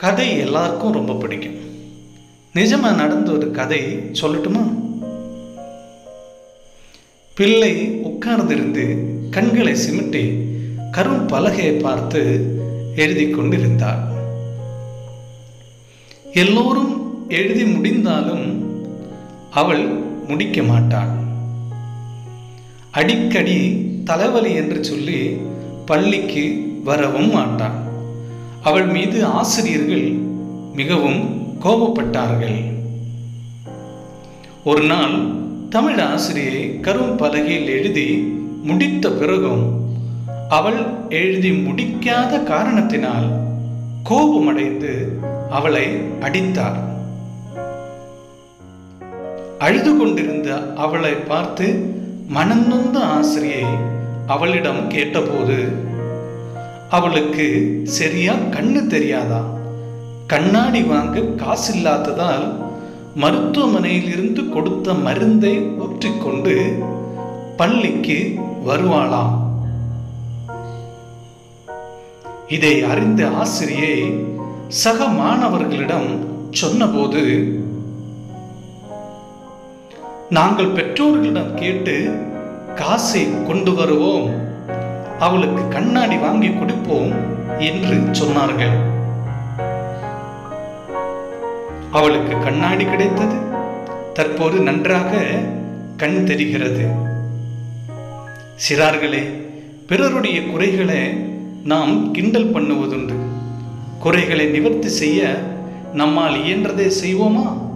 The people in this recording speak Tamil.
கதை எல்லாருக்கும் ரொம்ப பிடிக்கும் நிஜமா நடந்த ஒரு கதை சொல்லட்டுமா பிள்ளை உட்கார்ந்திருந்து கண்களை சிமிட்டி கரும் பலகையை பார்த்து எழுதி கொண்டிருந்தார் எல்லோரும் எழுதி முடிந்தாலும் அவள் முடிக்க மாட்டாள் அடிக்கடி தலைவலி என்று சொல்லி பள்ளிக்கு வரவும் மாட்டாள் அவள் மீது ஆசிரியர்கள் மிகவும் கோபப்பட்டார்கள் ஒரு நாள் தமிழ் ஆசிரியை கரும் பலகையில் எழுதி முடித்த பிறகும் அவள் எழுதி முடிக்காத காரணத்தினால் கோபமடைந்து அவளை அடித்தார் அழுது கொண்டிருந்த அவளை பார்த்து மனநொந்த ஆசிரியை அவளிடம் கேட்டபோது அவளுக்கு சரியா கண்ணு தெரியாதா கண்ணாடி வாங்க காசில்லாததால் மருத்துவமனையில் இருந்து கொடுத்த மருந்தை ஊற்றிக்கொண்டு பள்ளிக்கு வருவாளாம் இதை அறிந்த ஆசிரியை சக மாணவர்களிடம் சொன்னபோது நாங்கள் பெற்றோர்களிடம் கேட்டு காசை கொண்டு வருவோம் அவளுக்கு கண்ணாடி வாங்கி கொடுப்போம் என்று சொன்னார்கள் அவளுக்கு கண்ணாடி கிடைத்தது தற்போது நன்றாக கண் தெரிகிறது சிறார்களே பிறருடைய குறைகளை நாம் கிண்டல் பண்ணுவதுண்டு குறைகளை நிவர்த்தி செய்ய நம்மால் இயன்றதை செய்வோமா